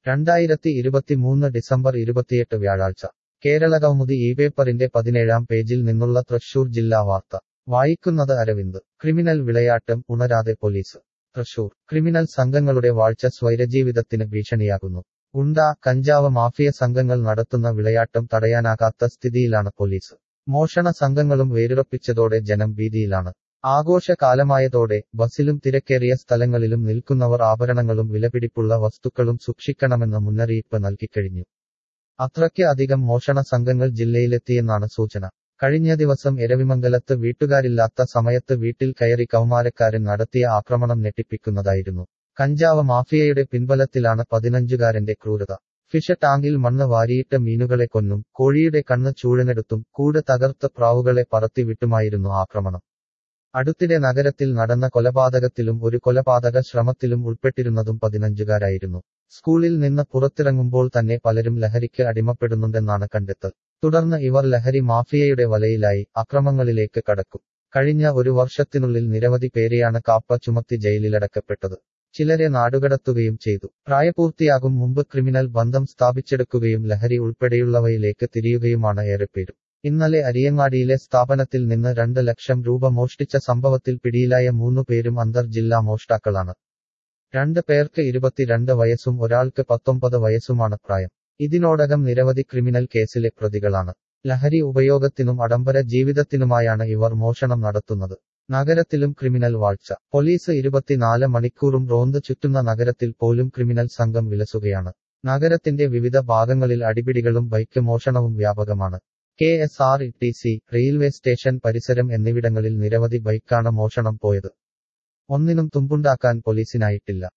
രണ്ടായിരത്തി ഇരുപത്തിമൂന്ന് ഡിസംബർ ഇരുപത്തിയെട്ട് വ്യാഴാഴ്ച കേരളകൗമുദി ഈ പേപ്പറിന്റെ പതിനേഴാം പേജിൽ നിന്നുള്ള തൃശൂർ ജില്ലാ വാർത്ത വായിക്കുന്നത് അരവിന്ദ് ക്രിമിനൽ വിളയാട്ടം ഉണരാതെ പോലീസ് തൃശൂർ ക്രിമിനൽ സംഘങ്ങളുടെ വാഴ്ച സ്വൈരജീവിതത്തിന് ഭീഷണിയാകുന്നു ഗുണ്ട കഞ്ചാവ് മാഫിയ സംഘങ്ങൾ നടത്തുന്ന വിളയാട്ടം തടയാനാകാത്ത സ്ഥിതിയിലാണ് പോലീസ് മോഷണ സംഘങ്ങളും വേരുറപ്പിച്ചതോടെ ജനം ഭീതിയിലാണ് ആഘോഷകാലമായതോടെ ബസിലും തിരക്കേറിയ സ്ഥലങ്ങളിലും നിൽക്കുന്നവർ ആഭരണങ്ങളും വിലപിടിപ്പുള്ള വസ്തുക്കളും സൂക്ഷിക്കണമെന്ന് മുന്നറിയിപ്പ് നൽകിക്കഴിഞ്ഞു അത്രയ്ക്ക് അധികം മോഷണ സംഘങ്ങൾ ജില്ലയിലെത്തിയെന്നാണ് സൂചന കഴിഞ്ഞ ദിവസം എരവിമംഗലത്ത് വീട്ടുകാരില്ലാത്ത സമയത്ത് വീട്ടിൽ കയറി കൗമാരക്കാരൻ നടത്തിയ ആക്രമണം ഞെട്ടിപ്പിക്കുന്നതായിരുന്നു കഞ്ചാവ് മാഫിയയുടെ പിൻബലത്തിലാണ് പതിനഞ്ചുകാരന്റെ ക്രൂരത ഫിഷ് ടാങ്കിൽ മണ്ണ് വാരിയിട്ട് മീനുകളെ കൊന്നും കോഴിയുടെ കണ്ണ് ചൂഴനെടുത്തും കൂട് തകർത്ത് പ്രാവുകളെ പറത്തി വിട്ടുമായിരുന്നു ആക്രമണം അടുത്തിടെ നഗരത്തിൽ നടന്ന കൊലപാതകത്തിലും ഒരു കൊലപാതക ശ്രമത്തിലും ഉൾപ്പെട്ടിരുന്നതും പതിനഞ്ചുകാരായിരുന്നു സ്കൂളിൽ നിന്ന് പുറത്തിറങ്ങുമ്പോൾ തന്നെ പലരും ലഹരിക്ക് അടിമപ്പെടുന്നുണ്ടെന്നാണ് കണ്ടെത്തൽ തുടർന്ന് ഇവർ ലഹരി മാഫിയയുടെ വലയിലായി അക്രമങ്ങളിലേക്ക് കടക്കും കഴിഞ്ഞ ഒരു വർഷത്തിനുള്ളിൽ നിരവധി പേരെയാണ് കാപ്പ ചുമത്തി ജയിലിലടക്കപ്പെട്ടത് ചിലരെ നാടുകടത്തുകയും ചെയ്തു പ്രായപൂർത്തിയാകും മുമ്പ് ക്രിമിനൽ ബന്ധം സ്ഥാപിച്ചെടുക്കുകയും ലഹരി ഉൾപ്പെടെയുള്ളവയിലേക്ക് തിരിയുകയുമാണ് ഏറെപ്പേരും ഇന്നലെ അരിയങ്ങാടിയിലെ സ്ഥാപനത്തിൽ നിന്ന് രണ്ട് ലക്ഷം രൂപ മോഷ്ടിച്ച സംഭവത്തിൽ പിടിയിലായ മൂന്നു പേരും അന്തർ ജില്ലാ മോഷ്ടാക്കളാണ് രണ്ട് പേർക്ക് ഇരുപത്തിരണ്ട് വയസ്സും ഒരാൾക്ക് പത്തൊമ്പത് വയസ്സുമാണ് പ്രായം ഇതിനോടകം നിരവധി ക്രിമിനൽ കേസിലെ പ്രതികളാണ് ലഹരി ഉപയോഗത്തിനും അടംബര ജീവിതത്തിനുമായാണ് ഇവർ മോഷണം നടത്തുന്നത് നഗരത്തിലും ക്രിമിനൽ വാഴ്ച പോലീസ് ഇരുപത്തിനാല് മണിക്കൂറും റോന്ത് ചുറ്റുന്ന നഗരത്തിൽ പോലും ക്രിമിനൽ സംഘം വിലസുകയാണ് നഗരത്തിന്റെ വിവിധ ഭാഗങ്ങളിൽ അടിപിടികളും ബൈക്ക് മോഷണവും വ്യാപകമാണ് K S R E T C railway station പരിസരം എന്നിവിടങ്ങളിൽ നിരവധി ബൈക്കാണ് മോഷണം പോയത് ഒന്നിനും തുമ്പുണ്ടാക്കാൻ പോലീസിനായിട്ടില്ല